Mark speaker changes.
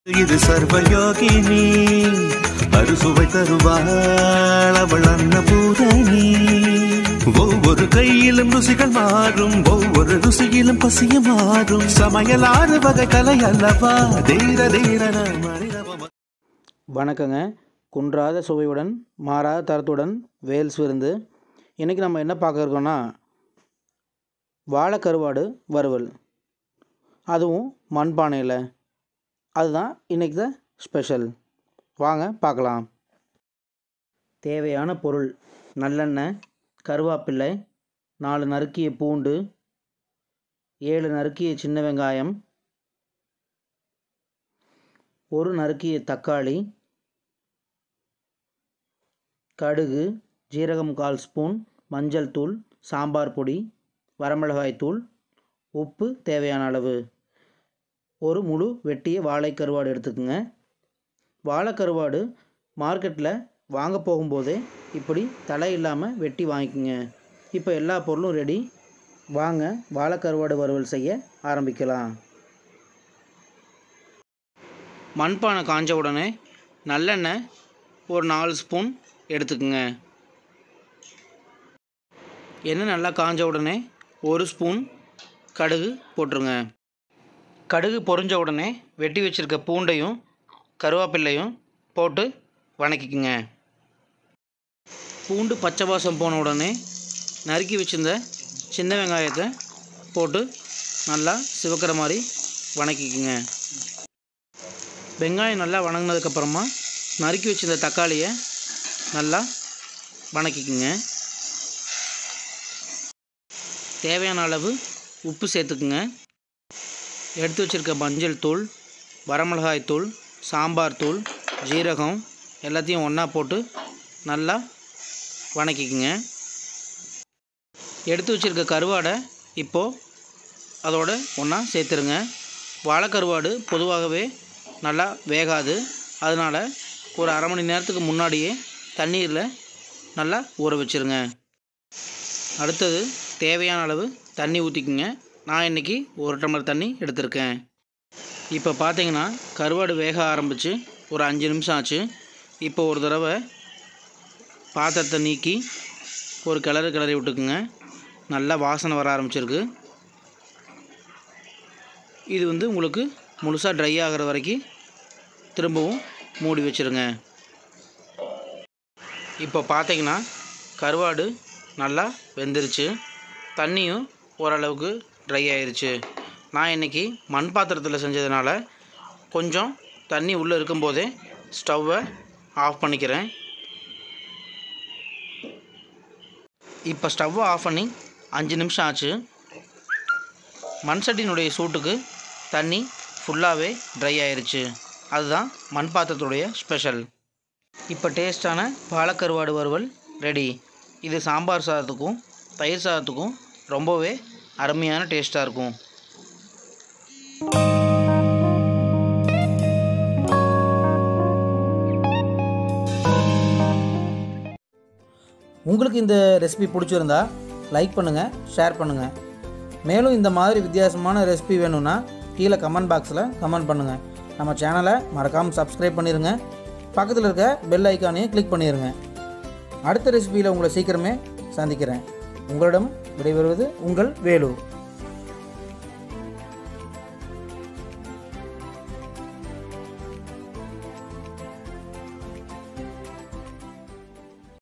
Speaker 1: இது சர்வயோகினி அறுசுவை தருவாள் அவள் அன்னபூரணி ஒவ்வொரு கையிலும் ருசிகள் மாறும் ஒவ்வொரு ருசியிலும் பசிய மாறும் சமையல் ஆறு வகை கலை அல்லவா தீர தீரன மனிதவ
Speaker 2: வணக்கங்க குன்றாத சுவையுடன் மாறாத தரத்துடன் வேல்ஸ் விருந்து இன்றைக்கி நம்ம என்ன பார்க்க இருக்கோம்னா வாழைக்கருவாடு வறுவல் அதுவும் மண்பானையில் அதுதான் இன்றைக்கி தான் ஸ்பெஷல் வாங்க பார்க்கலாம் தேவையான பொருள் நல்லெண்ணெய் கருவேப்பிலை நாலு நறுக்கிய பூண்டு ஏழு நறுக்கிய சின்ன வெங்காயம் ஒரு நறுக்கிய தக்காளி கடுகு ஜீரகம் கால் ஸ்பூன் மஞ்சள் தூள் சாம்பார் பொடி வரமிளகாய் தூள் உப்பு தேவையான அளவு ஒரு முழு வெட்டிய வாழைக்கருவாடு எடுத்துக்கோங்க வாழைக்கருவாடு மார்க்கெட்டில் வாங்க போகும்போதே இப்படி தலை இல்லாமல் வெட்டி வாங்கிக்கோங்க இப்போ எல்லா பொருளும் ரெடி வாங்க வாழைக்கருவாடு வறுவல் செய்ய ஆரம்பிக்கலாம் மண்பானை காஞ்ச உடனே நல்லெண்ணெய் ஒரு நாலு ஸ்பூன் எடுத்துக்குங்க எண்ணெய் நல்லா காஞ்ச உடனே ஒரு ஸ்பூன் கடுகு போட்டுருங்க கடுகு பொரிஞ்ச உடனே வெட்டி வச்சுருக்க பூண்டையும் கருவேப்பில்லையும் போட்டு வணக்கிக்குங்க பூண்டு பச்சை வாசம் போன உடனே நறுக்கி வச்சிருந்த சின்ன வெங்காயத்தை போட்டு நல்லா சிவக்கிற மாதிரி வணக்கிக்குங்க வெங்காயம் நல்லா வணங்கினதுக்கப்புறமா நறுக்கி வச்சிருந்த தக்காளியை நல்லா வணக்கிக்குங்க தேவையான அளவு உப்பு சேர்த்துக்குங்க எடுத்து வச்சுருக்க மஞ்சள் தூள் வரமிளகாய் தூள் சாம்பார் தூள் ஜீரகம் எல்லாத்தையும் ஒன்றா போட்டு நல்லா வணக்கிக்குங்க எடுத்து வச்சுருக்க கருவாடை இப்போது அதோட ஒன்றா சேர்த்துருங்க வாழைக்கருவாடு பொதுவாகவே நல்லா வேகாது அதனால் ஒரு அரை மணி நேரத்துக்கு முன்னாடியே தண்ணீரில் நல்லா ஊற வச்சுருங்க அடுத்தது தேவையான அளவு தண்ணி ஊற்றிக்குங்க நான் இன்றைக்கி ஒரு டம்ளர் தண்ணி எடுத்திருக்கேன் இப்போ பார்த்தீங்கன்னா கருவாடு வேக ஆரம்பித்து ஒரு அஞ்சு நிமிஷம் ஆச்சு இப்போ ஒரு தடவை பாத்திரத்தை நீக்கி ஒரு கிளறு கிளறி விட்டுக்குங்க நல்லா வாசனை வர ஆரம்பிச்சிருக்கு இது வந்து உங்களுக்கு முழுசாக ட்ரை ஆகிற வரைக்கும் திரும்பவும் மூடி வச்சுருங்க இப்போ பார்த்தீங்கன்னா கருவாடு நல்லா வெந்துருச்சு தண்ணியும் ஓரளவுக்கு ட்ரை ஆயிருச்சு நான் இன்றைக்கி மண் பாத்திரத்தில் செஞ்சதுனால கொஞ்சம் தண்ணி உள்ளே இருக்கும்போதே ஸ்டவ்வை ஆஃப் பண்ணிக்கிறேன் இப்போ ஸ்டவ்வை ஆஃப் பண்ணி அஞ்சு நிமிஷம் ஆச்சு மண் சட்டியினுடைய சூட்டுக்கு தண்ணி ஃபுல்லாகவே ட்ரை ஆயிருச்சு அதுதான் மண் பாத்திரத்துடைய ஸ்பெஷல் இப்போ டேஸ்டான வாழைக்கருவாடு வறுவல் ரெடி இது சாம்பார் சாதத்துக்கும் தயிர் சாதத்துக்கும் ரொம்பவே அருமையான டேஸ்ட்டாக இருக்கும் உங்களுக்கு இந்த ரெசிபி பிடிச்சிருந்தா லைக் பண்ணுங்கள் ஷேர் பண்ணுங்கள் மேலும் இந்த மாதிரி வித்தியாசமான ரெசிபி வேணும்னா கீழே கமெண்ட் பாக்ஸில் கமெண்ட் பண்ணுங்கள் நம்ம சேனலை மறக்காமல் சப்ஸ்கிரைப் பண்ணிடுங்க பக்கத்தில் இருக்க பெல் ஐக்கானையும் கிளிக் பண்ணிடுங்க அடுத்த ரெசிபியில் உங்களை சீக்கிரமே சந்திக்கிறேன் உங்களிடம் விடைபெறுவது உங்கள் வேலு